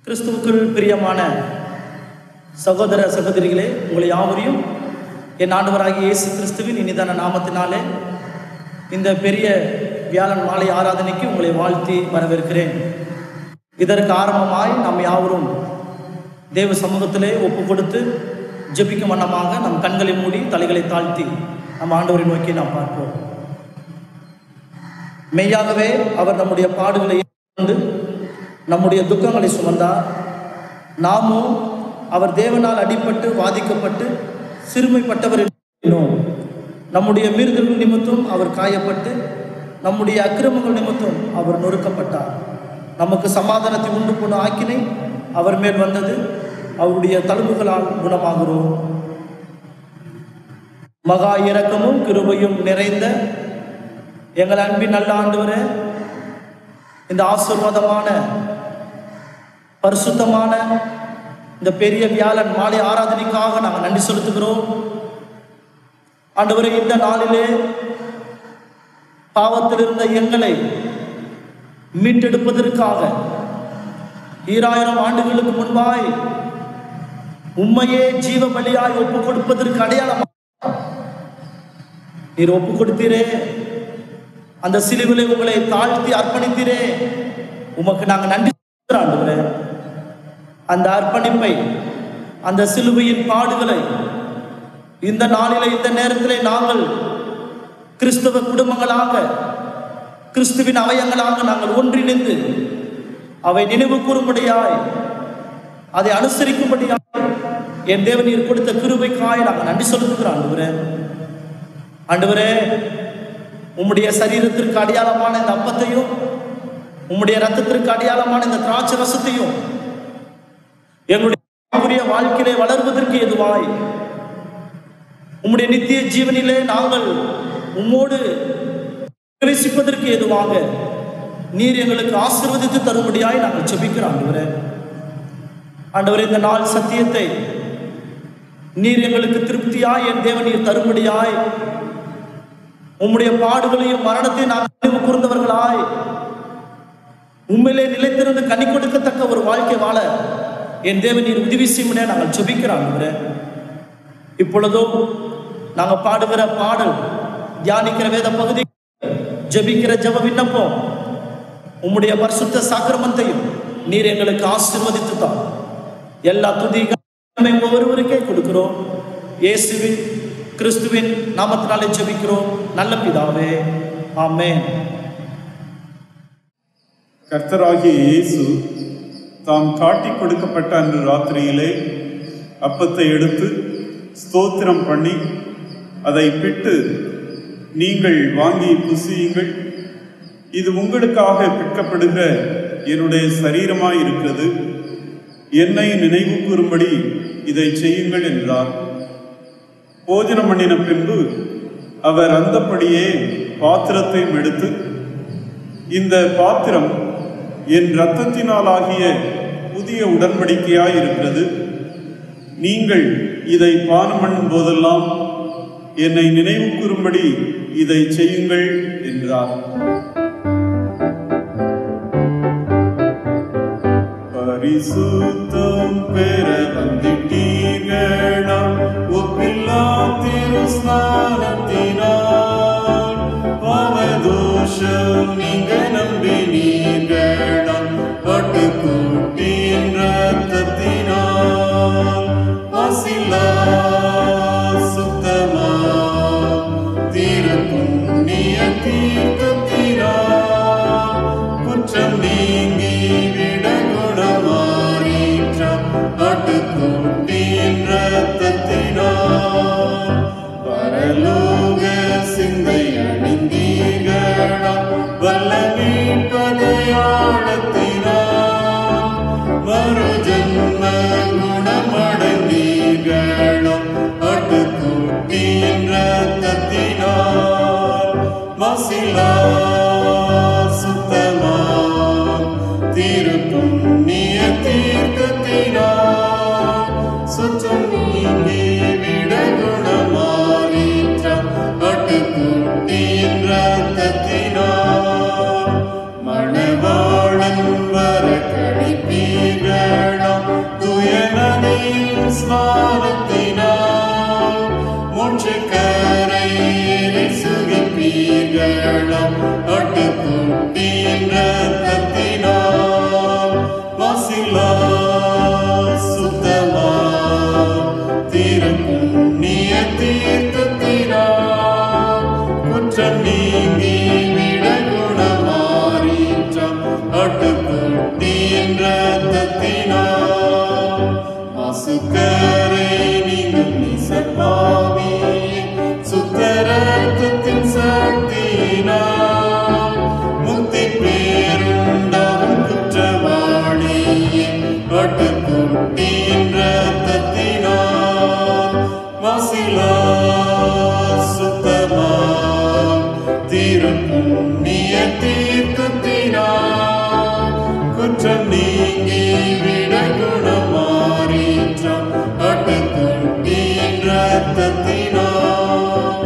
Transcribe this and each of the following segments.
கிறிஸ்துவுக்குள் பிரியமான சகோதர சகோதரிகளே உங்களை யாவரையும் என் ஆண்டவராகிய இயேசு கிறிஸ்துவின் இனிதான நாமத்தினாலே இந்த பெரிய வியாழன் மாலை ஆராதனைக்கு உங்களை வாழ்த்தி வரவேற்கிறேன் இதற்கு ஆரம்பமாய் நாம் யாவரும் தேவ சமூகத்திலே ஒப்பு கொடுத்து ஜெபிக்கும் வண்ணமாக நம் கண்களை மூடி தலைகளை தாழ்த்தி நம் ஆண்டவரை நோக்கி நாம் பார்ப்போம் மெய்யாகவே அவர் நம்முடைய பாடுகளை ஏற்றுக்கொண்டு நம்முடைய துக்கங்களை சுமந்தார் நாமும் அவர் தேவனால் அடிபட்டு வாதிக்கப்பட்டு சிறுமைப்பட்டவர் என்கிறோம். நம்முடைய மீறுதல்கள் நிமித்தம் அவர் காயப்பட்டு நம்முடைய அக்கிரமங்கள் நிமித்தம் அவர் நொறுக்கப்பட்டார் நமக்கு சமாதானத்தை உண்டு போன ஆக்கினை அவர் மேல் வந்தது அவருடைய தழும்புகளால் குணமாகிறோம் மகா இரக்கமும் கிருபையும் நிறைந்த எங்கள் அன்பின் நல்ல ஆண்டவரே இந்த ஆசீர்வாதமான பரிசுத்தமான இந்த பெரிய வியாழன் மாலை ஆராதனைக்காக நாங்கள் நன்றி செலுத்துகிறோம் ஆண்டவரே இந்த நாளிலே பாவத்தில் இருந்த எங்களை மீட்டெடுப்பதற்காக ஈராயிரம் ஆண்டுகளுக்கு முன்பாய் உண்மையே ஜீவ பலியாய் ஒப்பு கொடுப்பதற்கு அடையாளம் நீர் ஒப்பு கொடுத்தீரே அந்த சிலுவிலை உங்களை தாழ்த்தி அர்ப்பணித்தீரே உமக்கு நாங்கள் நன்றி செலுத்துகிறோம் ஆண்டவரே அந்த அர்ப்பணிப்பை அந்த சிலுவையின் பாடுகளை இந்த நாளிலே இந்த நேரத்திலே நாங்கள் கிறிஸ்தவ குடும்பங்களாக கிறிஸ்துவின் அவயங்களாக நாங்கள் ஒன்றிணைந்து அவை நினைவு கூறும்படியாய் அதை அனுசரிக்கும்படியாய் என் தேவனீர் கொடுத்த கிருபைக்காய் நாங்கள் நன்றி செலுத்துகிறோம் ஆண்டவரே ஆண்டவரே உம்முடைய சரீரத்திற்கு அடையாளமான இந்த அப்பத்தையும் உம்முடைய ரத்தத்திற்கு அடையாளமான இந்த திராட்சை ரசத்தையும் எங்களுடைய ஆவிக்குரிய வாழ்க்கையிலே வளர்வதற்கு எதுவாய் உம்முடைய நித்திய ஜீவனிலே நாங்கள் உம்மோடு பிரவேசிப்பதற்கு எதுவாக நீர் எங்களுக்கு ஆசீர்வதித்து தரும்படியாய் நாங்கள் செபிக்கிறோம் ஆண்டவரே ஆண்டவரே இந்த நாள் சத்தியத்தை நீர் எங்களுக்கு திருப்தியாய் என் தேவனீர் தரும்படியாய் உம்முடைய பாடுகளையும் மரணத்தையும் நாங்கள் நினைவு கூர்ந்தவர்களாய் உண்மையிலே நிலைத்திருந்து கனி கொடுக்கத்தக்க ஒரு வாழ்க்கை வாழ என் தேவன் நீர் உதவி செய்யும்படியா நாங்கள் ஜெபிக்கிறோம் ஆண்டவரே இப்பொழுதும் நாங்கள் பாடுகிற பாடல் தியானிக்கிற வேத பகுதி ஜெபிக்கிற ஜெப விண்ணப்பம் உம்முடைய பரிசுத்த சாக்கிரமத்தையும் நீர் எங்களுக்கு ஆசீர்வதித்து தான் எல்லா துதிகளை ஒவ்வொருவருக்கே கொடுக்கிறோம் இயேசுவின் கிறிஸ்துவின் நாமத்தினாலே ஜெபிக்கிறோம் நல்ல பிதாவே ஆமென் கர்த்தராகிய இயேசு தாம் காட்டிக் கொடுக்கப்பட்ட அன்று ராத்திரியிலே அப்பத்தை எடுத்து ஸ்தோத்திரம் பண்ணி அதை பிட்டு நீங்கள் வாங்கி புசியுங்கள் இது உங்களுக்காக பிற்கப்படுகிற என்னுடைய சரீரமாய் இருக்கிறது என்னை நினைவு கூறும்படி இதை செய்யுங்கள் என்றார் போஜனம் பண்ணின பின்பு அவர் அந்தப்படியே பாத்திரத்தையும் எடுத்து இந்த பாத்திரம் என் இரத்தத்தினாலாகிய புதிய உடன்படிக்கையாய் இருக்கிறது நீங்கள் இதை பானம் பண்ணும் போதெல்லாம் என்னை நினைவு கூறும்படி இதை செய்யுங்கள் என்றார் பரிசுத்தம் பெற வந்திட்டீர்களா ஒப்பில்லா திருஸ்நானத்தினால் பாவதோஷம் நீங்க நம்பினீர்களா பட்டுக்கூட்டின் ரத்தத்தினால் மாசில்லா சுத்தமா திருப்புண்ணிய தீர்த்தத்தினால் குற்றம் நீங்கி விட குணமாறீற்றாம் ஆட்டுக்குட்டியின் ரத்தத்தினால் பரலோக சிந்தை அணிந்தீர்களா வல்ல மீட்பதையாளத்தினால் மறு ஜன்ம குணமடைந்தீர்களா ஆட்டுக்குட்டியின் ரத்தத்தினால் மசிலா சுத்தமா திருப்புண்ணிய தீர்க்கத்தினால் சுற்றம் நீங்கி விட குணமாறீற்றாம் ஆட்டுக்குட்டியின் ரத்தத்தினால் மணவாளன் வர கழிப்பீர்கள் குற்றம் நீங்கி விட குணமாறீற்றாம் ஆட்டுக்குட்டியின் ரத்தத்தினால் மாசுக்கரை நீங்கும் நிசப்பாவியே சுத்த ரத்தத்தின் சக்தியினால் முக்தி பேருண்டாகும் குற்றவாளியே ஆட்டுக்குட்டியின் ரத்தத்தினால் மாசிலா சுத்தமா திருப்புண்ணிய தீர்த்தத்தினால் குற்றம் நீங்கி விட குணமாறீற்றாம் ஆட்டுக்குட்டியின் ரத்தத்தினால்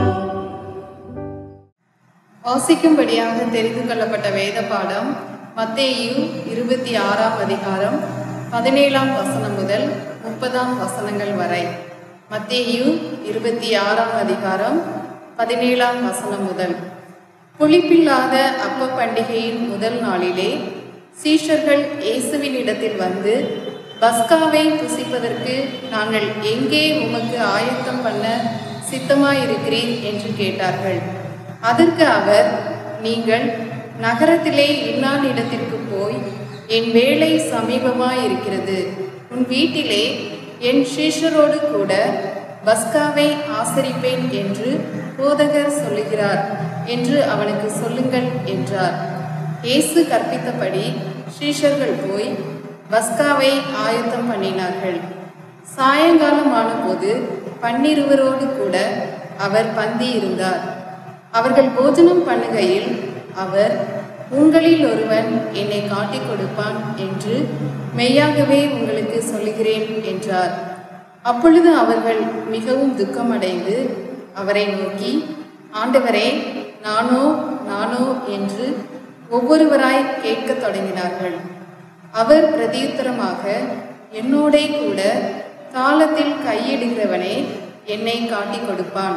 வாசிக்கும்படியாக தெரிந்து கொள்ளப்பட்ட வேத பாடம் மத்தேயு இருபத்தி ஆறாம் அதிகாரம் பதினேழாம் வசனம் முதல் முப்பதாம் வசனங்கள் வரை மத்தேயு இருபத்தி ஆறாம் அதிகாரம் பதினேழாம் வசனம் முதல் புளிப்பில்லாத அப்ப பண்டிகையின் முதல் நாளிலே சீஷர்கள் இயேசுவின் இடத்தில் வந்து பஸ்காவை புசிப்பதற்கு நாங்கள் எங்கே உமக்கு ஆயத்தம் பண்ண சித்தமாயிருக்கிறீர் என்று கேட்டார்கள் அதற்கு அவர் நீங்கள் நகரத்திலே இன்னான் இடத்திற்கு போய் என் வேலை சமீபமாயிருக்கிறது உன் வீட்டிலே என் சீஷரோடு கூட பஸ்காவை ஆசரிப்பேன் என்று போதகர் சொல்லுகிறார் என்று அவனுக்கு சொல்லுங்கள் என்றார் இயேசு கற்பித்தபடி சீஷர்கள் போய் பஸ்காவை ஆயத்தம் பண்ணினார்கள் சாயங்காலம் ஆனபோது பன்னிருவரோடு கூட அவர் பந்தி இருந்தார் அவர்கள் போஜனம் பண்ணுகையில் அவர் உங்களில் ஒருவன் என்னை காட்டிக் கொடுப்பான் என்று மெய்யாகவே உங்களுக்கு சொல்லுகிறேன் என்றார் அப்பொழுது அவர்கள் மிகவும் துக்கமடைந்து அவரை நோக்கி ஆண்டவரே நானோ நானோ என்று ஒவ்வொருவராய் கேட்கத் தொடங்கினார்கள் அவர் பிரதியுத்தரமாக என்னோடே கூட தாளத்தில் கையிடுகிறவனே என்னை காட்டிக் கொடுப்பான்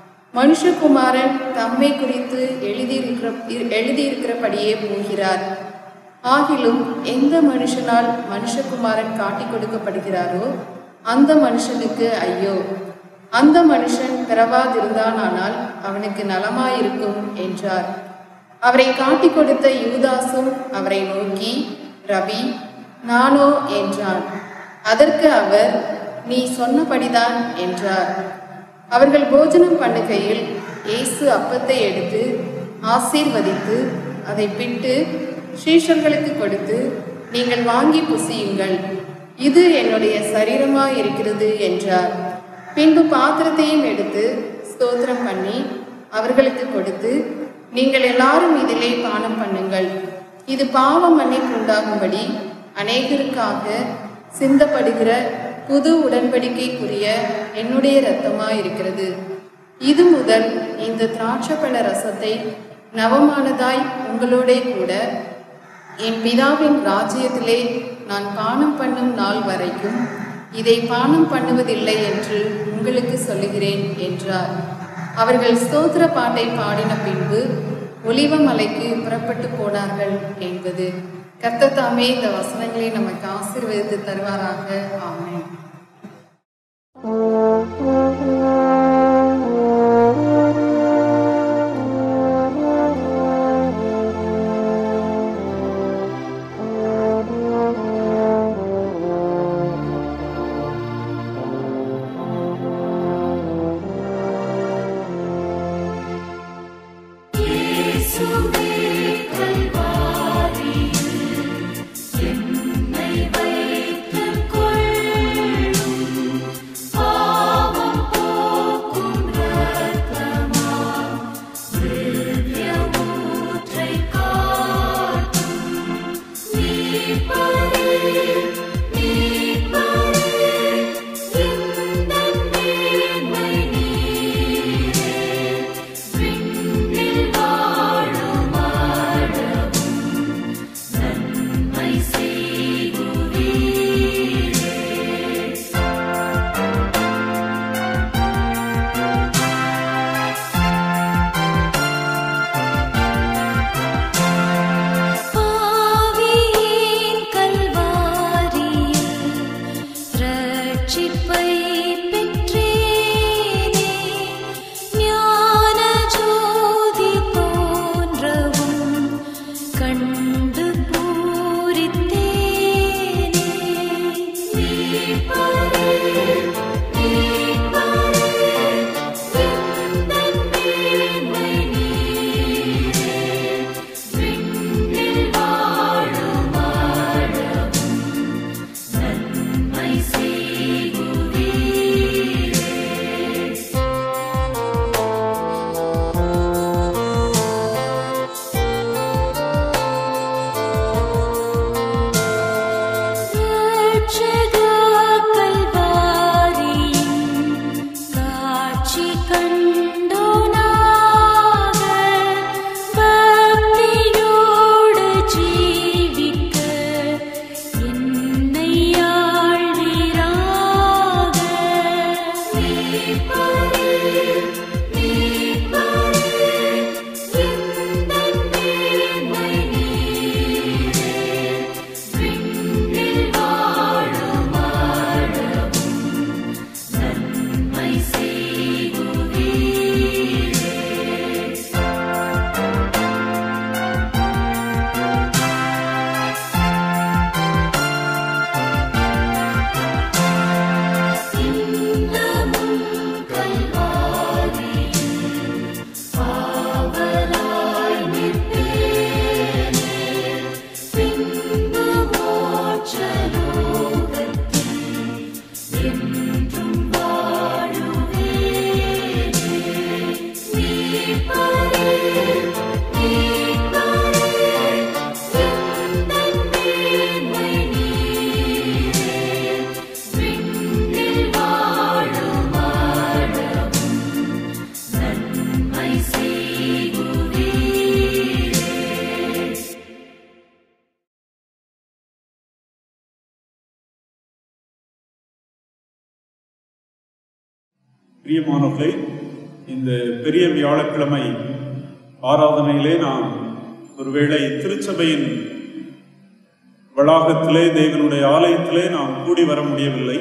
மனுஷகுமாரன் தம்மை குறித்து எழுதியிருக்கிற எழுதியிருக்கிறபடியே போகிறார் ஆகிலும் எந்த மனுஷனால் மனுஷகுமாரன் காட்டிக் கொடுக்கப்படுகிறாரோ அந்த மனுஷனுக்கு ஐயோ அந்த மனுஷன் பிறவாதிருந்தானால் அவனுக்கு நலமாயிருக்கும் என்றார் அவரை காட்டிக் கொடுத்த யூதாசும் அவரை நோக்கி ரவி நானோ என்றான் அதற்கு அவர் நீ சொன்னபடிதான் என்றார் அவர்கள் போஜனம் பண்ணுகையில் இயேசு அப்பத்தை எடுத்து ஆசீர்வதித்து அதை பிட்டு ஸ்ரீஷர்களுக்கு கொடுத்து நீங்கள் வாங்கி புசியுங்கள் இது என்னுடைய சரீரமாய் இருக்கிறது என்றார் பின்பு பாத்திரத்தையும் எடுத்து ஸ்தோத்திரம் பண்ணி அவர்களுக்கு கொடுத்து நீங்கள் எல்லாரும் இதிலே பானம் பண்ணுங்கள் இது பாவ மன்னிப்பு உண்டாகும்படி அநேகருக்காக சிந்தப்படுகிற புது உடன்படிக்கைக்குரிய என்னுடைய இரத்தமாய் இருக்கிறது இது முதல் இந்த திராட்சைப்பழ ரசத்தை நவமானதாய் உங்களோடே கூட என் பிதாவின் ராஜ்யத்திலே நான் பானம் பண்ணும் நாள் வரைக்கும் இதை பானம் பண்ணுவதில்லை என்று உங்களுக்கு சொல்லுகிறேன் என்றார் அவர்கள் ஸ்தோத்திர பாட்டை பாடின பின்பு ஒலிவ மலைக்கு புறப்பட்டு போனார்கள் என்பது கர்த்தர் தாமே இந்த வசனங்களை நமக்கு ஆசீர்வதித்து தருவாராக ஆமென் இயேசுவே கல்வாரியில் என்னை வைத்துக் கொள் பிரியமானவர்களே இந்த பெரிய வியாழக்கிழமை ஆராதனையிலே நாம் ஒருவேளை திருச்சபையின் வளாகத்திலே தேவனுடைய ஆலயத்திலே நாம் கூடி வர முடியவில்லை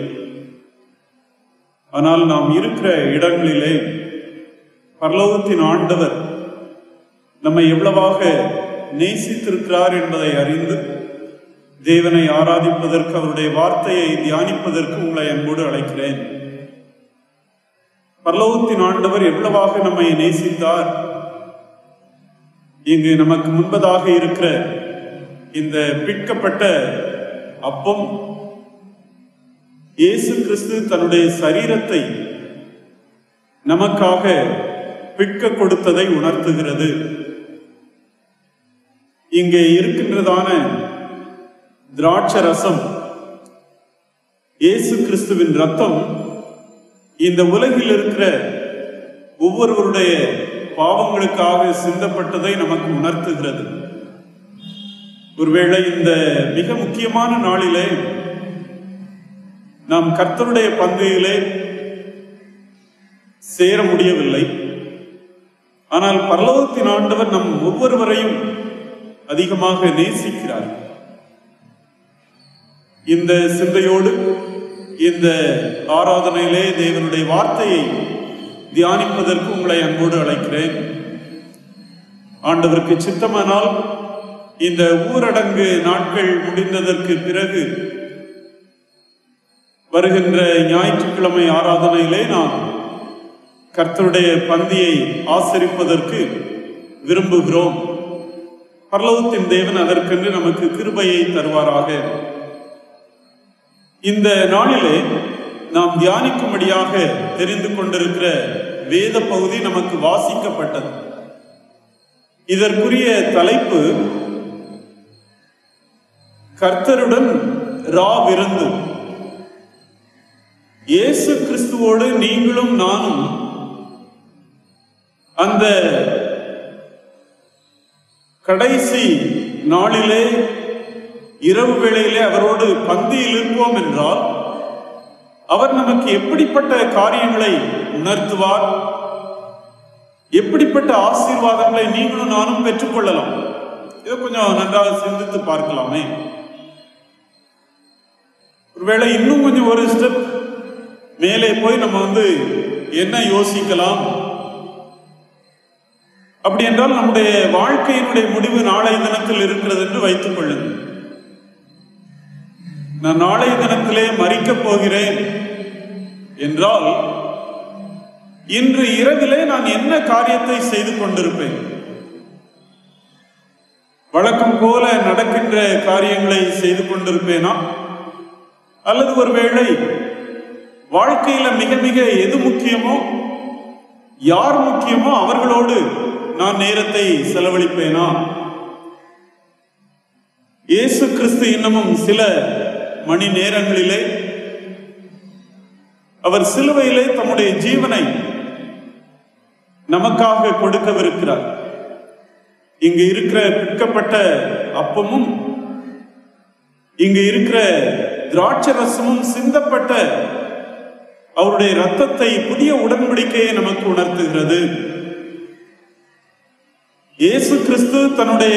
ஆனால் நாம் இருக்கிற இடங்களிலே பரலோகத்தின் ஆண்டவர் நம்மை எவ்வளவாக நேசித்திருக்கிறார் என்பதை அறிந்து தேவனை ஆராதிப்பதற்கு அவருடைய வார்த்தையை தியானிப்பதற்கு உங்களை அன்போடு அழைக்கிறேன் பரலோகத்தின் ஆண்டவர் எவ்வளவாக நம்மை நேசித்தார் இங்கு நமக்கு முன்பதாக இருக்கிற இந்த பிற்கப்பட்ட அப்பம் இயேசு கிறிஸ்து தன்னுடைய சரீரத்தை நமக்காக பிற்க கொடுத்ததை உணர்த்துகிறது இங்கே இருக்கின்றதான திராட்ச ரசம் இயேசு கிறிஸ்துவின் ரத்தம் இந்த உலகில் இருக்கிற ஒவ்வொருவருடைய பாவங்களுக்காக சிந்தப்பட்டதை நமக்கு உணர்த்துகிறது ஒருவேளை இந்த மிக முக்கியமான நாளிலே நாம் கர்த்தருடைய பந்தையிலே சேர முடியவில்லை ஆனால் பரலோகத்தின் ஆண்டவர் நம் ஒவ்வொருவரையும் அதிகமாக நேசிக்கிறார் இந்த சிந்தையோடு இந்த ஆராதனையிலே தேவனுடைய வார்த்தையை தியானிப்பதற்கு உங்களை அன்போடு அழைக்கிறேன் ஆண்டவருக்கு சித்தமானால் இந்த ஊரடங்கு நாட்கள் முடிந்ததற்கு பிறகு வருகின்ற ஞாயிற்றுக்கிழமை ஆராதனையிலே நாம் கர்த்தருடைய பந்தியை ஆசரிப்பதற்கு விரும்புகிறோம் பரலோகத்தின் தேவன் அதற்கென்று நமக்கு கிருபையை தருவாராக இந்த நாளிலே நாம் தியானிக்கும்படியாக தெரிந்து கொண்டிருக்கிற வேத பகுதி நமக்கு வாசிக்கப்பட்டது இதற்குரிய தலைப்பு கர்த்தருடன் ரா விருந்து இயேசு கிறிஸ்துவோடு நீங்களும் நானும் அந்த கடைசி நாளிலே இரவு வேளையிலே அவரோடு பந்தியில் இருப்போம் என்றால் அவர் நமக்கு எப்படிப்பட்ட காரியங்களை உணர்த்துவார் எப்படிப்பட்ட ஆசீர்வாதங்களை நீங்களும் நானும் பெற்றுக்கொள்ளலாம் இதை கொஞ்சம் நன்றாக சிந்தித்து பார்க்கலாமே ஒருவேளை இன்னும் கொஞ்சம் ஒரு ஸ்டெப் மேலே போய் நம்ம வந்து என்ன யோசிக்கலாம் அப்படி என்றால் நம்முடைய வாழ்க்கையினுடைய முடிவு நாளைய தினத்தில் இருக்கிறது என்று வைத்துக் கொள்ளுங்கள் நான் நாளைய தினத்திலே மறிக்கப் போகிறேன் என்றால் இன்று இரவிலே நான் என்ன காரியத்தை செய்து கொண்டிருப்பேன் வழக்கம் போல நடக்கின்ற காரியங்களை செய்து கொண்டிருப்பேனா அல்லது ஒருவேளை வாழ்க்கையில மிக மிக எது முக்கியமோ யார் முக்கியமோ அவர்களோடு நான் நேரத்தை செலவழிப்பேனா இயேசு கிறிஸ்து இன்னமும் சில மணி நேரங்களிலே அவர் சிலுவையிலே தம்முடைய ஜீவனை நமக்காக கொடுக்கவிருக்கிறார் இங்கு இருக்கிற பிற்கப்பட்ட அப்பமும் இங்கு இருக்கிற திராட்சை ரசமும் சிந்தப்பட்ட அவருடைய ரத்தத்தை புதிய உடன்படிக்கையை நமக்கு உணர்த்துகிறது இயேசு கிறிஸ்து தன்னுடைய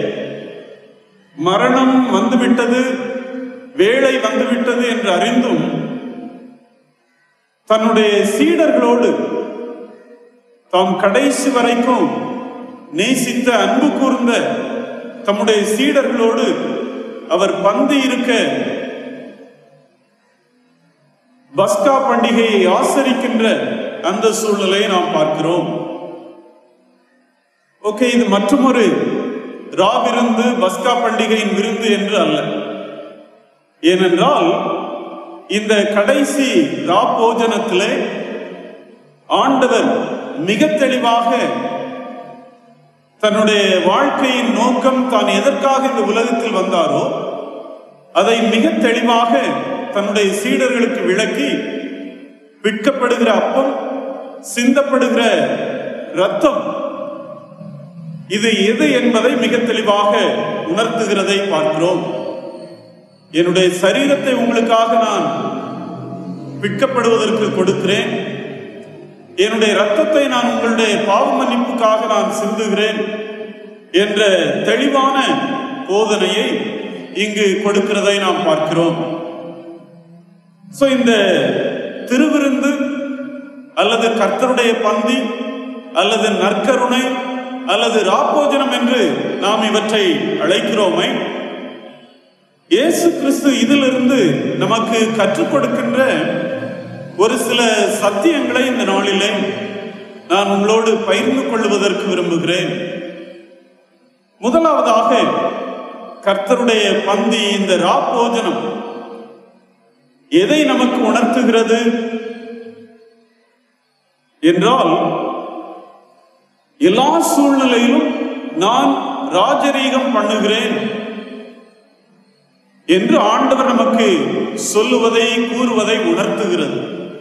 மரணம் வந்துவிட்டது வேலை வந்துவிட்டது என்று அறிந்தும் தன்னுடைய சீடர்களோடு தாம் கடைசி வரைக்கும் நேசித்த அன்பு கூர்ந்த தம்முடைய சீடர்களோடு அவர் பந்து இருக்க பஸ்கா பண்டிகையை ஆசரிக்கின்ற அந்த சூழ்நிலையை நாம் பார்க்கிறோம் ஓகே இது மற்றொரு ரா விருந்து பஸ்கா பண்டிகையின் விருந்து என்று அல்ல ஏனென்றால் இந்த கடைசி ரா போஜனத்திலே ஆண்டவர் மிக தெளிவாக தன்னுடைய வாழ்க்கையின் நோக்கம் தான் எதற்காக இந்த உலகத்தில் வந்தாரோ அதை மிக தெளிவாக தன்னுடைய சீடர்களுக்கு விளக்கி விற்கப்படுகிற அப்பம் சிந்தப்படுகிற ரத்தம் இது எது என்பதை மிக தெளிவாக உணர்த்துகிறதை பார்க்கிறோம் என்னுடைய சரீரத்தை உங்களுக்காக நான் விற்கப்படுவதற்கு கொடுக்கிறேன் என்னுடைய இரத்தத்தை நான் உங்களுடைய பாவ மன்னிப்புக்காக நான் சிந்துகிறேன் என்ற தெளிவான போதனையை இங்கு கொடுக்கிறதை நாம் பார்க்கிறோம் சோ இந்த திருவிருந்து அல்லது கர்த்தருடைய பந்தி அல்லது நற்கருணை அல்லது ராப்போஜனம் என்று நாம் இவற்றை அழைக்கிறோமே இயேசு கிறிஸ்து இதிலிருந்து நமக்கு கற்றுக் கொடுக்கின்ற ஒரு சில சத்தியங்களை இந்த நாளிலே நான் உங்களோடு பகிர்ந்து கொள்வதற்கு விரும்புகிறேன் முதலாவதாக கர்த்தருடைய பந்தி இந்த ராப்போஜனம் எதை நமக்கு உணர்த்துகிறது என்றால் எல்லா சூழ்நிலையிலும் நான் ராஜரீகம் பண்ணுகிறேன் என்று ஆண்டவர் நமக்கு சொல்லுவதை கூறுவதை உணர்த்துகிறது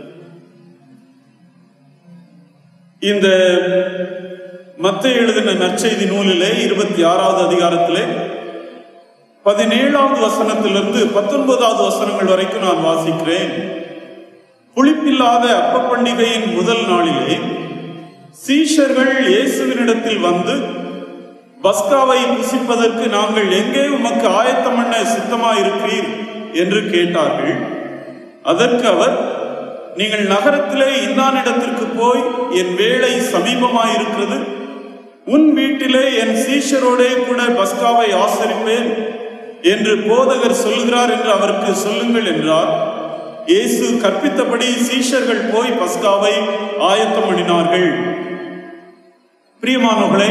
இந்த மத்திய எழுதின நற்செய்தி நூலிலே இருபத்தி ஆறாவது அதிகாரத்திலே பதினேழாவது வசனத்திலிருந்து பத்தொன்பதாவது வசனங்கள் வரைக்கும் நான் வாசிக்கிறேன் புளிப்பில்லாத அப்ப பண்டிகையின் முதல் நாளிலே சீஷர்கள் இயேசுவினிடத்தில் வந்து பஸ்காவை புசிப்பதற்கு நாங்கள் எங்கே உமக்கு ஆயத்தம் பண்ண சித்தமாயிருக்கிறீர் என்று கேட்டார்கள் அதற்கு அவர் நீங்கள் நகரத்திலே இன்னானிடத்திற்கு போய் என் வேலை சமீபமாயிருக்கிறது உன் வீட்டிலே என் சீஷரோடே கூட பஸ்காவை ஆசரிப்பேன் என்று போதகர் சொல்கிறார் என்று அவருக்கு சொல்லுங்கள் என்றார் இயேசு கற்பித்தபடி சீஷர்கள் போய் பஸ்காவை ஆயத்தம் பண்ணினார்கள் பிரியமானவர்களே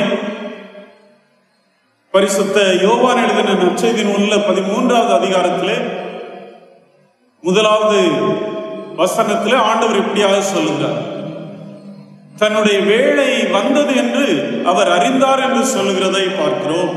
பரிசுத்த யோவான் எழுதின நற்செய்தி நூல்ல பதிமூன்றாவது அதிகாரத்திலே முதலாவது வசனத்திலே ஆண்டவர் இப்படியாக சொல்லுகிறார் தன்னுடைய வேலை வந்தது என்று அவர் அறிந்தார் என்று சொல்லுகிறதை பார்க்கிறோம்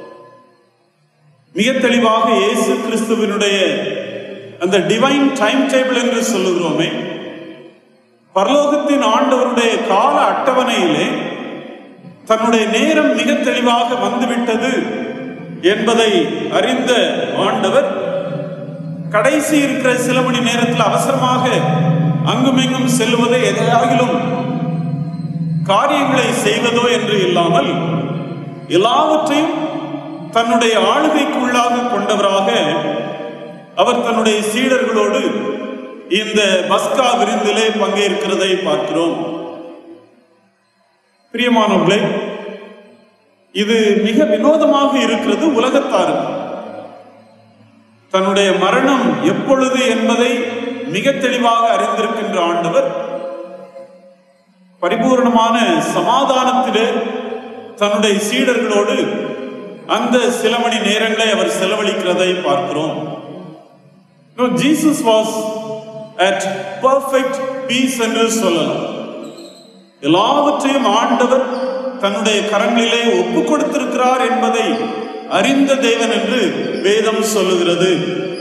மிக தெளிவாக இயேசு கிறிஸ்துவினுடைய அந்த டிவைன் டைம் டேபிள் என்று சொல்லுகிறோமே பரலோகத்தின் ஆண்டவருடைய கால அட்டவணையிலே தன்னுடைய நேரம் மிக தெளிவாக வந்துவிட்டது என்பதை அறிந்த ஆண்டவர் கடைசி இருக்கிற சில மணி நேரத்தில் அவசரமாக அங்குமிங்கும் செல்வதை எதையாகிலும் காரியங்களை செய்வதோ என்று இல்லாமல் எல்லாவற்றையும் தன்னுடைய ஆளுகைக்குள்ளாக கொண்டவராக அவர் தன்னுடைய சீடர்களோடு இந்த பஸ்கா விருந்திலே பங்கேற்கிறதை பார்க்கிறோம் பிரியமானவர்களே இது மிக வினோதமாக இருக்கிறது உலகத்தாருக்கு தன்னுடைய மரணம் எப்பொழுது என்பதை மிக தெளிவாக அறிந்திருக்கின்ற ஆண்டவர் பரிபூர்ணமான சமாதானத்திலே தன்னுடைய சீடர்களோடு அந்த சில மணி நேரங்களை அவர் செலவழிக்கிறதை பார்க்கிறோம் No, Jesus was at perfect peace என்று சொல்லலாம் எல்லாவற்றையும் ஆண்டவர் தன்னுடைய கரங்களிலே ஒப்பு கொடுத்திருக்கிறார் என்பதை அறிந்த தேவன் என்று வேதம் சொல்லுகிறது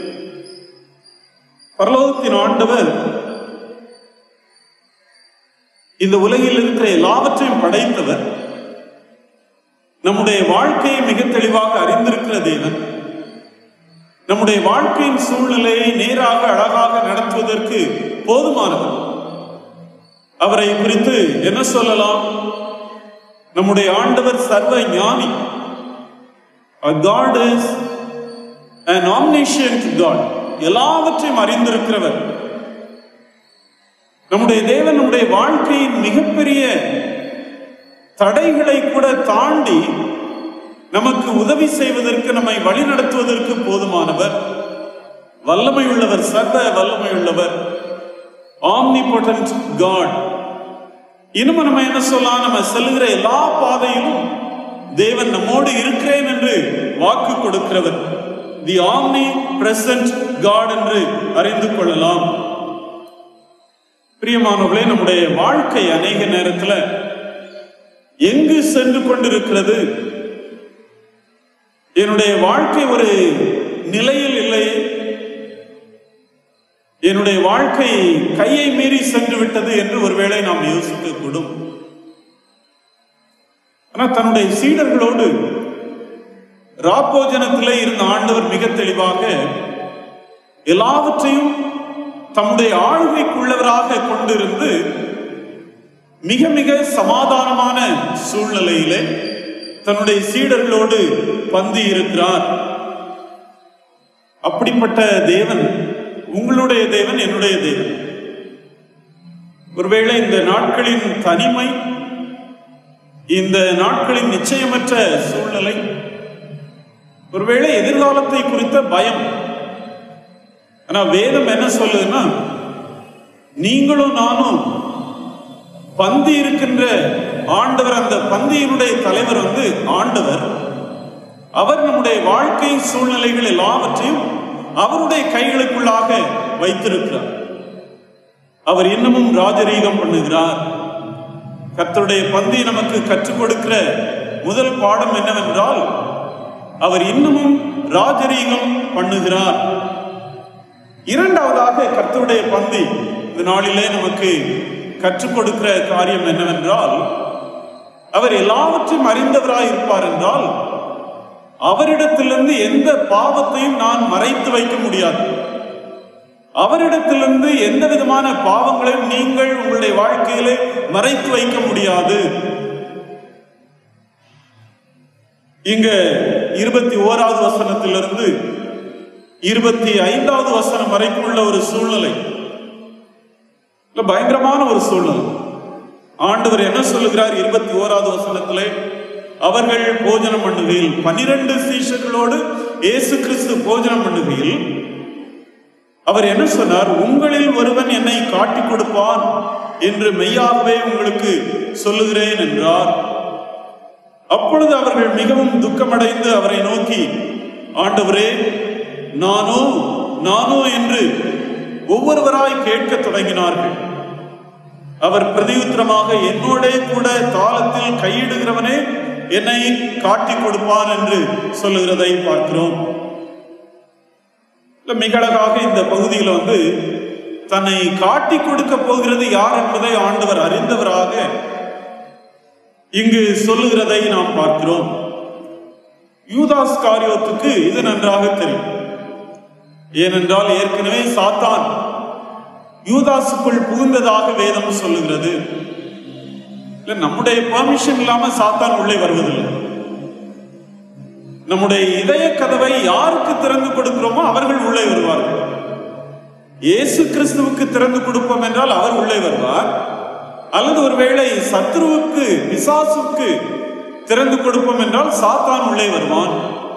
பரலோகத்தின் ஆண்டவர் இந்த உலகில் இருக்கிற எல்லாவற்றையும் படைத்தவர் நம்முடைய வாழ்க்கையை மிக தெளிவாக அறிந்திருக்கிற தேவன் நம்முடைய வாழ்க்கையின் சூழ்நிலையை நேராக அழகாக நடத்துவதற்கு போதுமானவர் அவரை குறித்து என்ன சொல்லலாம் நம்முடைய ஆண்டவர் சர்வ ஞானி God is an omniscient God எல்லாவற்றையும் அறிந்திருக்கிறவர் நம்முடைய தேவன் நம்முடைய வாழ்க்கையின் மிகப்பெரிய தடைகளை கூட தாண்டி நமக்கு உதவி செய்வதற்கு நம்மை வழிநடத்துவதற்கு போதுமானவர் வல்லமை உள்ளவர் சர்வ வல்லமை உள்ளவர் ஆம்னிபொட்டன்ட் காட் இன்னும் நம்ம என்ன சொல்லலாம் நம்ம செல்லுகிற எல்லா பாதையிலும் தேவன் நம்மோடு இருக்கிறேன் என்று வாக்கு கொடுக்கிறவர் தி ஆம்னி பிரசன்ட் காட் என்று அறிந்து கொள்ளலாம் பிரியமானவர்களே நம்முடைய வாழ்க்கை அநேக நேரத்துல எங்கு சென்று கொண்டிருக்கிறது என்னுடைய வாழ்க்கை ஒரு நிலையில் இல்லை என்னுடைய வாழ்க்கை கையை மீறி சென்று விட்டது என்று ஒருவேளை நாம் யோசிக்க கூடும் ஆனால் தன்னுடைய சீடர்களோடு ராப்போஜனத்திலே இருந்த ஆண்டவர் மிக தெளிவாக எல்லாவற்றையும் தம்முடைய ஆளுகைக்குள்ளவராக கொண்டிருந்து மிக மிக சமாதானமான சூழ்நிலையிலே தன்னுடைய சீடர்களோடு பந்தி இருக்கிறார் அப்படிப்பட்ட தேவன் உங்களுடைய தேவன் என்னுடைய தேவன் ஒருவேளை இந்த நாட்களின் தனிமை இந்த நாட்களின் நிச்சயமற்ற சூழ்நிலை ஒருவேளை எதிர்காலத்தை குறித்த பயம் ஆனா வேதம் என்ன சொல்லுதுன்னா நீங்களும் நானும் பந்தி இருக்கின்ற ஆண்டவர் அந்த பந்தியினுடைய தலைவர் வந்து ஆண்டவர் அவர் நம்முடைய வாழ்க்கை சூழ்நிலைகள் எல்லாவற்றையும் அவருடைய கைகளுக்குள்ளாக வைத்திருக்கிறார் அவர் இன்னமும் ராஜரீகம் பண்ணுகிறார் கர்த்தருடைய பந்தி நமக்கு கற்றுக் கொடுக்கிற முதல் பாடம் என்னவென்றால் அவர் இன்னமும் ராஜரீகம் பண்ணுகிறார் இரண்டாவதாக கர்த்தருடைய பந்தி இந்த நாளிலே நமக்கு கற்றுக் கொடுக்கிற காரியம் என்னவென்றால் அவர் எல்லாவற்றையும் அறிந்தவராய் இருப்பார் என்றால் அவரிடத்திலிருந்து எந்த பாவத்தையும் நான் மறைத்து வைக்க முடியாது அவரிடத்திலிருந்து எந்த விதமான பாவங்களையும் நீங்கள் உங்களுடைய வாழ்க்கையிலே மறைத்து வைக்க முடியாது இங்க இருபத்தி ஓராவது வசனத்திலிருந்து இருபத்தி ஐந்தாவது வசனம் வரைக்கும் உள்ள ஒரு சூழ்நிலை இல்ல பயங்கரமான ஒரு சூழ்நிலை ஆண்டவர் என்ன சொல்லுகிறார் இருபத்தி ஓராவது வசனத்திலே அவர்கள் போஜனம் பண்ணுகையில் பனிரெண்டு சீஷர்களோடு இயேசு கிறிஸ்து போஜனம் பண்ணுகையில் அவர் என்ன சொன்னார் உங்களில் ஒருவன் என்னை காட்டிக் கொடுப்பான் என்று மெய்யாகவே உங்களுக்கு சொல்லுகிறேன் என்றார் அப்பொழுது அவர்கள் மிகவும் துக்கமடைந்து அவரை நோக்கி ஆண்டவரே நானோ நானோ என்று ஒவ்வொருவராய் கேட்கத் தொடங்கினார்கள் அவர் பிரதியுத்தரமாக என்னோடே கூட தாளத்தில் கையிடுகிறவனே என்னை காட்டிக் கொடுப்பான் என்று சொல்லுகிறதை பார்க்கிறோம் இல்ல, மிக அழகாக இந்த பகுதியில் வந்து தன்னை காட்டிக் கொடுக்க போகிறது யார் என்பதை ஆண்டவர் அறிந்தவராக இங்கு சொல்லுகிறதை நாம் பார்க்கிறோம் யூதாஸ் காரியத்துக்கு இது நன்றாக தெரியும் ஏனென்றால் ஏற்கனவே சாத்தான் யூதாசுக்குள் புகுந்ததாக வேதம் சொல்லுகிறது இல்ல நம்முடைய பெர்மிஷன் இல்லாம சாத்தான் உள்ளே வருவதில்லை நம்முடைய இதய கதவை யாருக்கு திறந்து கொடுக்கிறோமோ அவர்கள் உள்ளே வருவார்கள் இயேசு கிறிஸ்துவுக்கு திறந்து கொடுப்போம் என்றால் அவர் உள்ளே வருவார் அல்லது ஒருவேளை சத்ருவுக்கு பிசாசுக்கு திறந்து கொடுப்போம் என்றால் சாத்தான் உள்ளே வருவான்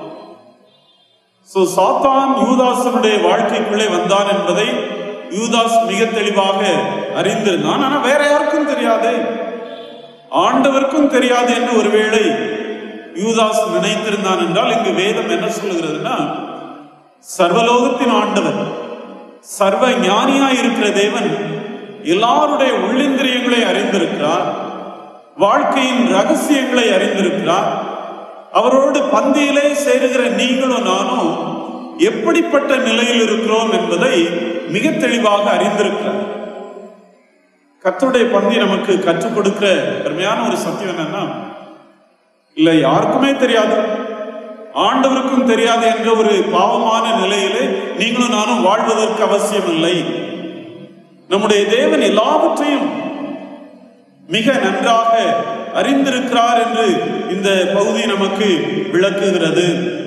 சோ சாத்தான் யூதாசனுடைய வாழ்க்கைக்குள்ளே வந்தான் என்பதை யூதாஸ் மிக தெளிவாக அறிந்திருந்தான் ஆனா வேற யாருக்கும் தெரியாது ஆண்டவருக்கும் தெரியாது என்று ஒருவேளை யூதாஸ் நினைத்திருந்தான் என்றால் இங்கு வேதம் என்ன சொல்லுகிறதுன்னா சர்வலோகத்தின் ஆண்டவர் சர்வ ஞானியாய் இருக்கிற தேவன் எல்லாருடைய உள்ளிந்திரியங்களை அறிந்திருக்கிறார் வாழ்க்கையின் ரகசியங்களை அறிந்திருக்கிறார் அவரோடு பந்தியிலே சேருகிற நீங்களும் நானும் எப்படிப்பட்ட நிலையில் இருக்கிறோம் என்பதை மிக தெளிவாக அறிந்திருக்கிறார் கர்த்தருடைய பந்தி நமக்கு கற்றுக் கொடுக்கிற அருமையான ஒரு சத்தியம் என்னன்னா இல்ல யாருக்குமே தெரியாது ஆண்டவருக்கும் தெரியாது என்ற ஒரு பாவமான நிலையிலே நீங்களும் நானும் வாழ்வதற்கு அவசியம் இல்லை நம்முடைய தேவன் எல்லாவற்றையும் மிக நன்றாக அறிந்திருக்கிறார் என்று இந்த பகுதி நமக்கு விளக்குகிறது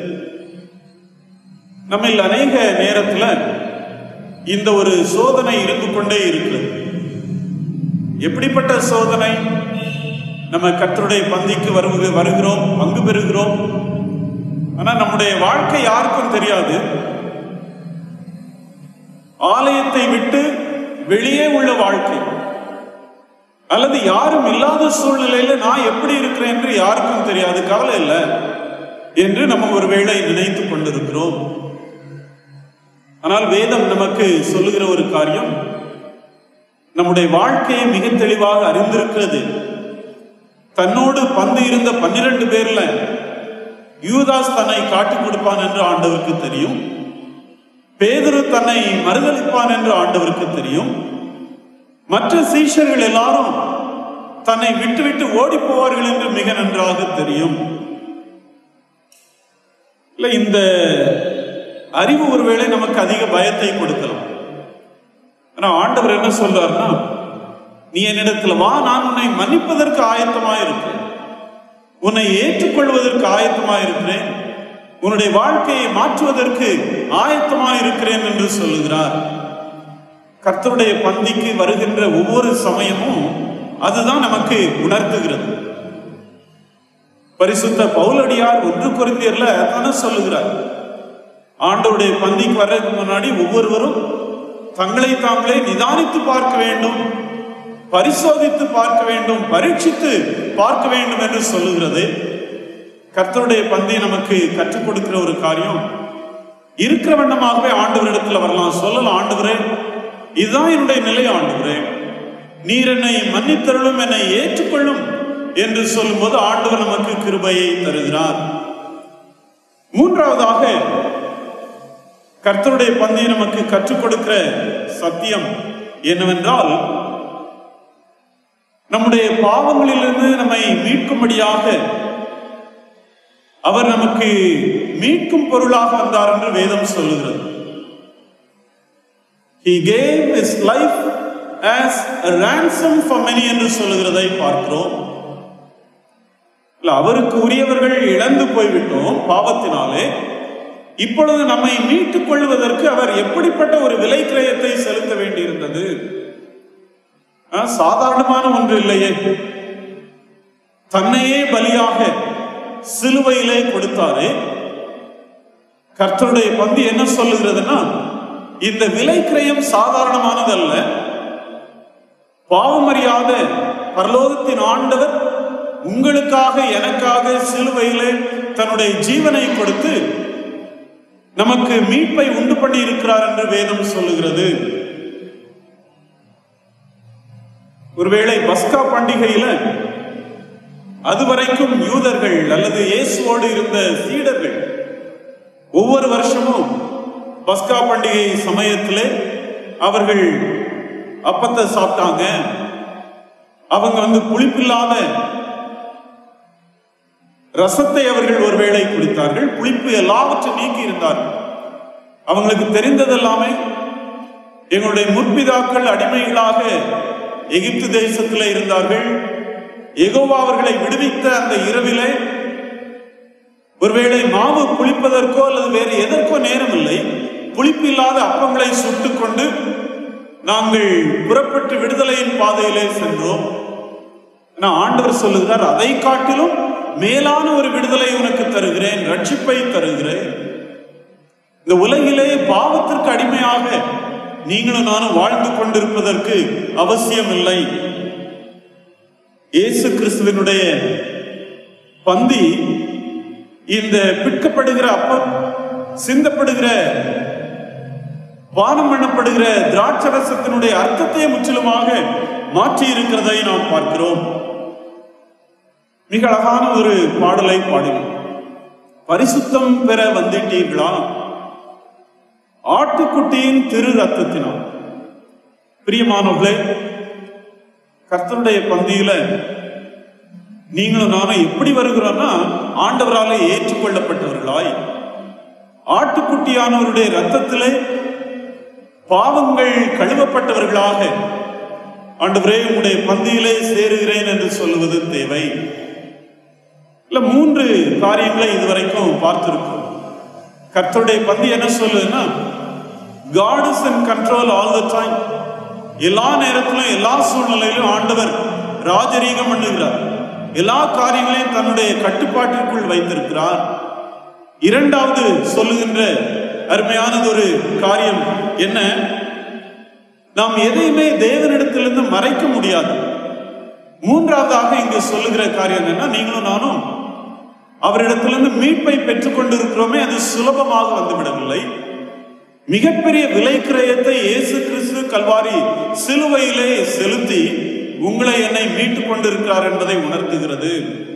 நம்மில் அநேக நேரத்துல இந்த ஒரு சோதனை இருந்து கொண்டே இருக்கிறது எப்படிப்பட்ட சோதனை நம்ம கர்த்தருடைய பந்திக்கு வருவது வருகிறோம் பங்கு பெறுகிறோம் ஆனா நம்முடைய வாழ்க்கை யாருக்கும் தெரியாது ஆலயத்தை விட்டு வெளியே உள்ள வாழ்க்கை அல்லது யாரும் இல்லாத சூழ்நிலையில நான் எப்படி இருக்கிறேன் என்று யாருக்கும் தெரியாது கவலை இல்லை என்று நம்ம ஒருவேளை நினைத்துக் கொண்டிருக்கிறோம் ஆனால் வேதம் நமக்கு சொல்லுகிற ஒரு காரியம் நம்முடைய வாழ்க்கையை மிக தெளிவாக அறிந்திருக்கிறது தன்னோடு பந்து இருந்த பன்னிரண்டு பேர்ல யூதாஸ் தன்னை காட்டிக் கொடுப்பான் என்று ஆண்டவருக்கு தெரியும் பேதுரு தன்னை மறுதளிப்பான் என்று ஆண்டவருக்கு தெரியும் மற்ற சீஷர்கள் எல்லாரும் தன்னை விட்டுவிட்டு ஓடி போவார்கள் என்று மிக நன்றாக தெரியும் இல்ல இந்த அறிவு ஒருவேளை நமக்கு அதிக பயத்தை கொடுக்கலாம் ஆனா ஆண்டவர் என்ன சொல்றாருன்னா நீ என்னிடத்துல வா நான் உன்னை மன்னிப்பதற்கு ஆயத்தமாய் இருக்கிறேன் உன்னை ஏற்றுக்கொள்வதற்கு ஆயத்தமாய் இருக்கிறேன் உன்னுடைய வாழ்க்கையை மாற்றுவதற்கு ஆயத்தமாய் இருக்கிறேன் என்று சொல்லுகிறார் கர்த்தருடைய பந்திக்கு வருகின்ற ஒவ்வொரு சமயமும் அதுதான் நமக்கு உணர்த்துகிறது பரிசுத்த பவுலடியார் ஒன்று குறைந்தியர்ல தானே சொல்லுகிறார் ஆண்டவருடைய பந்திக்கு வர்றதுக்கு முன்னாடி ஒவ்வொருவரும் தங்களை தாங்களே நிதானித்து பார்க்க வேண்டும் பரிசோதித்து பார்க்க வேண்டும் பரீட்சித்து பார்க்க வேண்டும் என்று சொல்லுகிறது கர்த்தருடைய பந்தி நமக்கு கற்றுக் கொடுக்கிற ஒரு காரியம் இருக்கிற வண்ணமாகவே ஆண்டவரிடத்துல வரலாம் சொல்லலாம் ஆண்டவரே இதுதான் என்னுடைய நிலை ஆண்டவரே நீர் என்னை மன்னித்தருளும் என்னை ஏற்றுக்கொள்ளும் என்று சொல்லும்போது ஆண்டவர் நமக்கு கிருபையை தருகிறார் மூன்றாவதாக கர்த்தருடைய பந்தியை நமக்கு கற்றுக் கொடுக்கிற சத்தியம் என்னவென்றால் நம்முடைய பாவங்களிலிருந்து நம்மை மீட்கும்படியாக அவர் நமக்கு மீட்கும் பொருளாக வந்தார் என்று வேதம் சொல்லுகிறது He gave his life as a ransom for many என்று சொல்லுகிறதை பார்க்கிறோம் இல்ல அவருக்கு உரியவர்கள் இழந்து போய்விட்டோம் பாவத்தினாலே இப்பொழுது நம்மை மீட்டுக் கொள்வதற்கு அவர் எப்படிப்பட்ட ஒரு விலை கிரயத்தை செலுத்த வேண்டியிருந்தது ஆ, சாதாரணமான ஒன்று இல்லையே தன்னையே பலியாக சிலுவையிலே கொடுத்தாரு கர்த்தருடைய பந்து என்ன சொல்லுகிறதுன்னா இந்த விலை கிரயம் சாதாரணமானதல்ல பாவமறியாத பரலோகத்தின் ஆண்டவர் உங்களுக்காக எனக்காக சிலுவையிலே தன்னுடைய ஜீவனை கொடுத்து நமக்கு மீட்பை உண்டு பண்ணி இருக்கிறார் என்று வேதம் சொல்லுகிறது ஒருவேளை பஸ்கா பண்டிகையில அதுவரைக்கும் யூதர்கள் அல்லது இயேசுவோடு இருந்த சீடர்கள் ஒவ்வொரு வருஷமும் பஸ்கா பண்டிகை சமயத்திலே அவர்கள் அப்பத்தை சாப்பிட்டாங்க அவங்க வந்து புளிப்பில்லாத ரசத்தை அவர்கள் ஒருவேளை குடித்தார்கள் புளிப்பு எல்லாவற்றையும் நீக்கி இருந்தார்கள் அவங்களுக்கு தெரிந்ததெல்லாமே எங்களுடைய முற்பிதாக்கள் அடிமைகளாக எகிப்து தேசத்திலே இருந்தார்கள் எகோவா அவர்களை விடுவித்த அந்த இரவிலே ஒருவேளை மாவு புளிப்பதற்கோ அல்லது வேறு எதற்கோ நேரம் இல்லை புளிப்பில்லாத அப்பங்களை சுட்டுக் கொண்டு நாங்கள் புறப்பட்டு விடுதலையின் பாதையிலே சென்றோம் ஆனா ஆண்டவர் சொல்லுகிறார் அதை காட்டிலும் மேலான ஒரு விடுதலை உனக்கு தருகிறேன் ரட்சிப்பை தருகிறேன் இந்த உலகிலே பாவத்திற்கு அடிமையாக நீங்களும் நானும் வாழ்ந்து கொண்டிருப்பதற்கு அவசியம் இல்லை இயேசு கிறிஸ்துவினுடைய பந்தி இந்த பிற்கப்படுகிற அப்பம் சிந்தப்படுகிற பானம் பண்ணப்படுகிற திராட்சரசத்தினுடைய அர்த்தத்தை முற்றிலுமாக மாற்றி இருக்கிறதை நாம் பார்க்கிறோம் மிக அழகான ஒரு பாடலை பாடினோம் பரிசுத்தம் பெற வந்திட்டீர்களா ஆட்டுக்குட்டியின் திரு ரத்தத்தினால் பிரியமானவர்களே கர்த்தருடைய பந்தியில நீங்களும் நானும் எப்படி வருகிறோம்னா ஆண்டவராலே ஏற்றுக்கொள்ளப்பட்டவர்களாய் ஆட்டுக்குட்டியானவருடைய ரத்தத்திலே பாவங்கள் கழுவப்பட்டவர்களாக ஆண்டவரே உங்களுடைய பந்தியிலே சேருகிறேன் என்று சொல்லுவது தேவை இல்ல மூன்று காரியங்களை இதுவரைக்கும் பார்த்திருக்கோம் கர்த்தருடைய பந்தி என்ன சொல்லுதுன்னா God is in control all the time எல்லா நேரத்திலும் எல்லா சூழ்நிலையிலும் ஆண்டவர் ராஜரீகம் பண்ணுகிறார் எல்லா காரியங்களையும் தன்னுடைய கட்டுப்பாட்டிற்குள் வைத்திருக்கிறார் இரண்டாவது சொல்லுகின்ற அருமையானது ஒரு காரியம் என்ன நாம் எதையுமே தேவனிடத்திலிருந்து மறைக்க முடியாது மூன்றாவதாக இங்கு சொல்லுகிற காரியம் என்னன்னா நீங்களும் நானும் அவரிடத்திலிருந்து மீட்பை பெற்றுக் கொண்டிருக்கிறோமே அது சுலபமாக வந்துவிடவில்லை மிகப்பெரிய விலை கிரயத்தை இயேசு கிறிஸ்து கல்வாரி சிலுவையிலே செலுத்தி உங்களை என்னை மீட்டுக் கொண்டிருக்கிறார் என்பதை உணர்த்துகிறது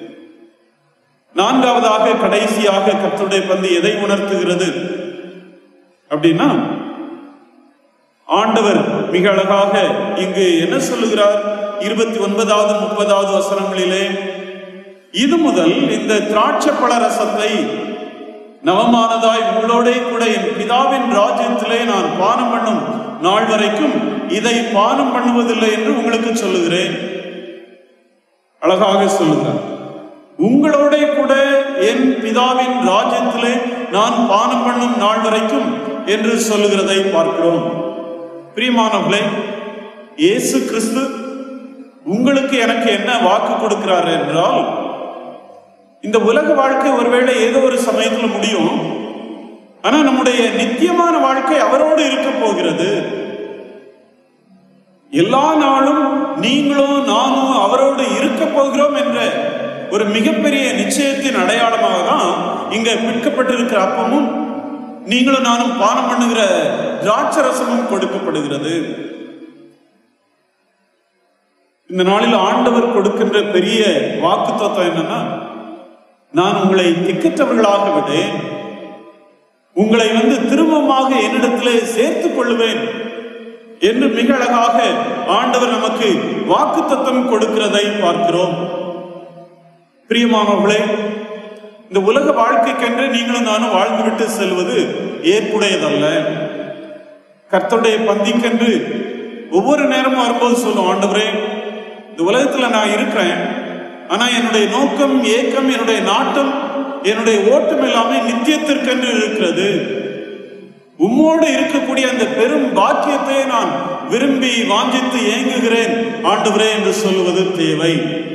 நான்காவதாக கடைசியாக கர்த்தருடைய பந்து எதை உணர்த்துகிறது அப்படின்னா ஆண்டவர் மிக அழகாக இங்கு என்ன சொல்லுகிறார் இருபத்தி ஒன்பதாவது முப்பதாவது வசனங்களிலே இது முதல் இந்த திராட்சை பழ ரசத்தை நவமானதாய் உங்களோடே கூட என் பிதாவின் ராஜ்யத்திலே நான் பானம் பண்ணும் நாள் வரைக்கும் இதை பானம் பண்ணுவதில்லை என்று உங்களுக்கு சொல்லுகிறேன் அழகாக சொல்லுகிறார் உங்களோட கூட என் பிதாவின் ராஜ்யத்திலே நான் பானம் பண்ணும் நாள் வரைக்கும் என்று சொல்லுகிறதை பார்க்கிறோம் பிரியமானவர்களே இயேசு கிறிஸ்து உங்களுக்கு எனக்கு என்ன வாக்கு கொடுக்கிறார் என்றால் இந்த உலக வாழ்க்கை ஒருவேளை ஏதோ ஒரு சமயத்துல முடியும் ஆனா நம்முடைய நித்தியமான வாழ்க்கை அவரோடு இருக்க போகிறது எல்லா நாளும் நீங்களும் நானும் அவரோடு இருக்க போகிறோம் என்ற ஒரு மிகப்பெரிய நிச்சயத்தின் அடையாளமாக தான் இங்க பிற்கப்பட்டிருக்கிற அப்பமும் நீங்களும் நானும் பானம் பண்ணுகிற திராட்சரசமும் கொடுக்கப்படுகிறது இந்த நாளில் ஆண்டவர் கொடுக்கின்ற பெரிய வாக்கு தத்துவம் என்னன்னா நான் உங்களை திக்கற்றவர்களாக விடேன் உங்களை வந்து திரும்பமாக என்னிடத்திலே சேர்த்துக் கொள்ளுவேன் என்று மிக அழகாக ஆண்டவர் நமக்கு வாக்கு தத்துவம் கொடுக்கிறதை பார்க்கிறோம் பிரியமானவர்களே இந்த உலக வாழ்க்கைக்கென்று நீங்களும் நானும் வாழ்ந்துவிட்டு செல்வது ஏற்புடையதல்ல கர்த்தருடைய பந்திக்கென்று ஒவ்வொரு நேரமும் வரும்போது சொல்லும் ஆண்டவரே இந்த உலகத்துல நான் இருக்கிறேன் ஆனா என்னுடைய நோக்கம் ஏக்கம் என்னுடைய நாட்டம் என்னுடைய ஓட்டம் எல்லாமே நித்தியத்திற்கென்று இருக்கிறது உம்மோடு இருக்கக்கூடிய அந்த பெரும் பாக்கியத்தை நான் விரும்பி வாஞ்சித்து ஏங்குகிறேன் ஆண்டவரே என்று சொல்லுவது தேவை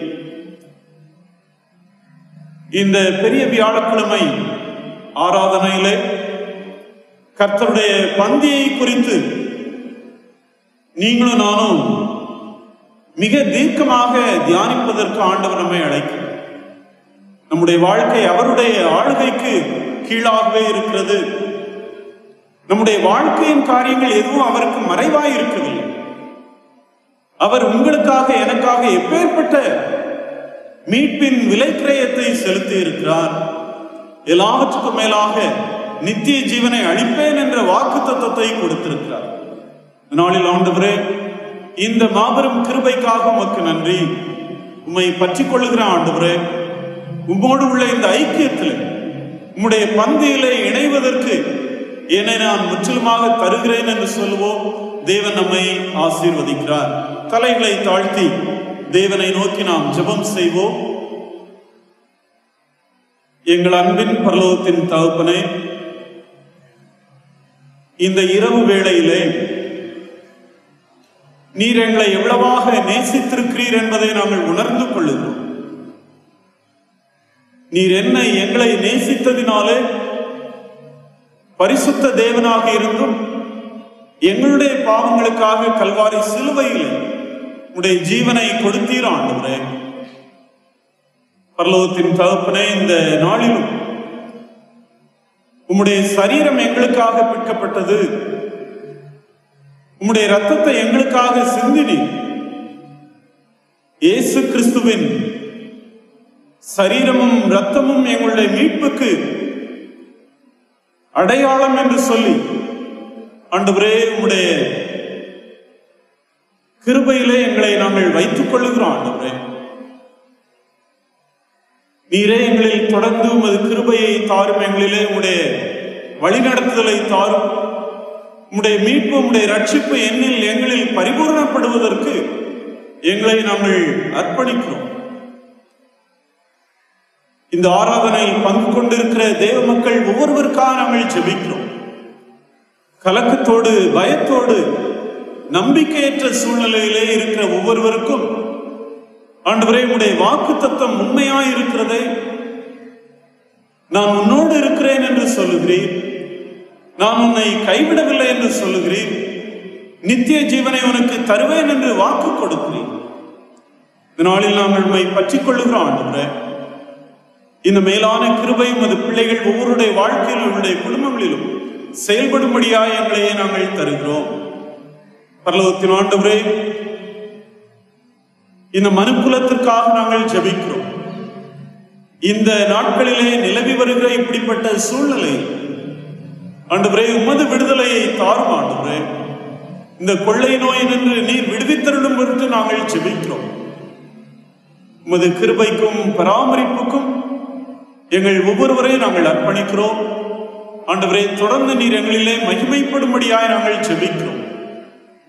இந்த பெரிய வியாழக்கிழமை ஆராதனையிலே கர்த்தருடைய பந்தியை குறித்து நீங்களும் நானும் மிக தீர்க்கமாக தியானிப்பதற்கு ஆண்டவர் நம்மை அழைக்கிறார் நம்முடைய வாழ்க்கை அவருடைய ஆளுகைக்கு கீழாகவே இருக்கிறது நம்முடைய வாழ்க்கையின் காரியங்கள் எதுவும் அவருக்கு மறைவாய் இருக்கவில்லை அவர் உங்களுக்காக எனக்காக எப்பேற்பட்ட மீட்பின் விலைக்கிரயத்தை செலுத்தி இருக்கிறார் எல்லாவற்றுக்கும் மேலாக நித்திய ஜீவனை அளிப்பேன் என்ற வாக்கு தத்துவத்தை கொடுத்திருக்கிறார் இந்த நாளில் ஆண்டவரே இந்த மாபெரும் கிருபைக்காக உமக்கு நன்றி உம்மை பற்றி கொள்ளுகிற ஆண்டவரே உம்மோடு உள்ள இந்த ஐக்கியத்தில் உம்முடைய பந்தியிலே இணைவதற்கு என்னை நான் முற்றிலுமாக தருகிறேன் என்று சொல்லுவோம் தேவன் நம்மை ஆசீர்வதிக்கிறார் தலைகளை தாழ்த்தி தேவனை நோக்கி நாம் ஜெபம் செய்வோம் எங்கள் அன்பின் பரலோகத்தின் தகப்பனே இந்த இரவு வேளையிலே நீர் எங்களை எவ்வளவாக நேசித்திருக்கிறீர் என்பதை நாங்கள் உணர்ந்து கொள்ளுகிறோம் நீர் என்னை எங்களை நேசித்ததினாலே பரிசுத்த தேவனாக இருந்தும் எங்களுடைய பாவங்களுக்காக கல்வாரி சிலுவையில் உடைய ஜீவனை கொடுத்தீர் ஆண்டவரே பரலோகத்தின் தகப்பனே இந்த நாளிலும் உம்முடைய சரீரம் எங்களுக்காக பிற்கப்பட்டது உம்முடைய ரத்தத்தை எங்களுக்காக சிந்தினி இயேசு கிறிஸ்துவின் சரீரமும் ரத்தமும் எங்களுடைய மீட்புக்கு அடையாளம் என்று சொல்லி ஆண்டவரே உம்முடைய கிருபையிலே எங்களை நாங்கள் வைத்துக் கொள்ளுகிறோம் ஆண்டவரே நீரே எங்களில் தொடர்ந்து உமது கிருபையை தாரும் எங்களிலே உம்முடைய வழிநடத்துதலை தாரும் உம்முடைய மீட்பு உம்முடைய ரட்சிப்பு எண்ணில் எங்களில் பரிபூர்ணப்படுவதற்கு எங்களை நாங்கள் அர்ப்பணிக்கிறோம் இந்த ஆராதனையில் பங்கு கொண்டிருக்கிற தேவ மக்கள் ஒவ்வொருவருக்காக நாங்கள் ஜெபிக்கிறோம் கலக்கத்தோடு பயத்தோடு நம்பிக்கையற்ற சூழ்நிலையிலே இருக்கிற ஒவ்வொருவருக்கும் ஆண்டவரே உடைய வாக்கு தத்துவம் உண்மையாய் இருக்கிறதே நான் உன்னோடு இருக்கிறேன் என்று சொல்லுகிறீர் நான் உன்னை கைவிடவில்லை என்று சொல்லுகிறீர் நித்திய ஜீவனை உனக்கு தருவேன் என்று வாக்கு கொடுக்கிறேன் இந்த நாளில் நாங்கள் உண்மை பற்றிக் கொள்ளுகிறோம் ஆண்டவரே இந்த மேலான கிருபை உமது பிள்ளைகள் ஒவ்வொருடைய வாழ்க்கையில் உங்களுடைய குடும்பங்களிலும் செயல்படும்படியாய் எங்களையே நாங்கள் தருகிறோம் பரலோகத்தின் ஆண்டவரே இந்த மனுக்குலத்திற்காக நாங்கள் ஜெபிக்கிறோம் இந்த நாட்களிலே நிலவி வருகிற இப்படிப்பட்ட சூழ்நிலை ஆண்டவரே உமது விடுதலையை தாரும் ஆண்டவரே இந்த கொள்ளை நோய் நின்று நீர் விடுவித்தருளும் என்று நாங்கள் ஜெபிக்கிறோம் உமது கிருபைக்கும் பராமரிப்புக்கும் எங்கள் ஒவ்வொருவரையும் நாங்கள் அர்ப்பணிக்கிறோம் ஆண்டவரே தொடர்ந்து நீர் எங்களிலே மகிமைப்படும்படியாய் நாங்கள் ஜெபிக்கிறோம்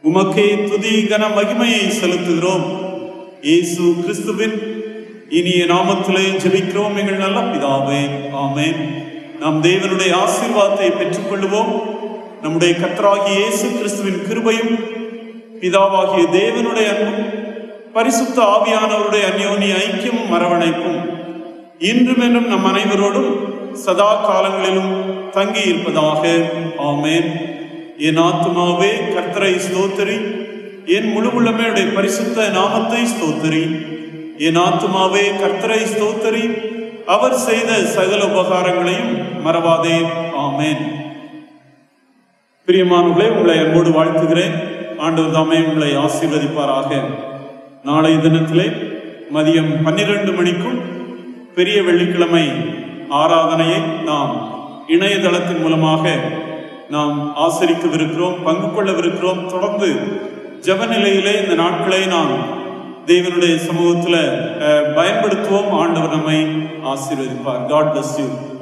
உமக்கே துதி கன மகிமையை செலுத்துகிறோம் இயேசு கிறிஸ்துவின் இனிய நாமத்திலே ஜெபிக்கிறோம் எங்கள் நல்ல பிதாவே ஆமென் நாம் தேவனுடைய ஆசீர்வாதத்தை பெற்றுக்கொள்வோம் நம்முடைய கர்த்தராகிய இயேசு கிறிஸ்துவின் கிருபையும் பிதாவாகிய தேவனுடைய அன்பும் பரிசுத்த ஆவியானவருடைய அந்யோன்ய ஐக்கியமும் அரவணைப்பும் இன்றும் என்னும் நம் அனைவரோடும் சதா காலங்களிலும் தங்கி இருப்பதாக ஆமென் என் ஆத்துமாவே கர்த்தரை ஸ்தோத்திரி என் முழு உள்ளமையுடைய பரிசுத்த நாமத்தை ஸ்தோத்திரி என் ஆத்துமாவே கர்த்தரை ஸ்தோத்திரி அவர் செய்த சகல உபகாரங்களையும் மறவாதே ஆமென் பிரியமானவர்களே உங்களை அன்போடு வாழ்த்துகிறேன் ஆண்டவர் தாமே உங்களை ஆசீர்வதிப்பாராக நாளை தினத்திலே மதியம் பன்னிரண்டு மணிக்கும் பெரிய வெள்ளிக்கிழமை ஆராதனையை நாம் இணையதளத்தின் மூலமாக நாம் ஆசரிக்கவிருக்கிறோம் பங்கு கொள்ளவிருக்கிறோம் தொடர்ந்து ஜெப நிலையிலே இந்த நாட்களை நாம் தேவனுடைய சமூகத்துல அஹ், பயன்படுத்துவோம் ஆண்டவர் நம்மை ஆசீர்வதிப்பார் காட் bless you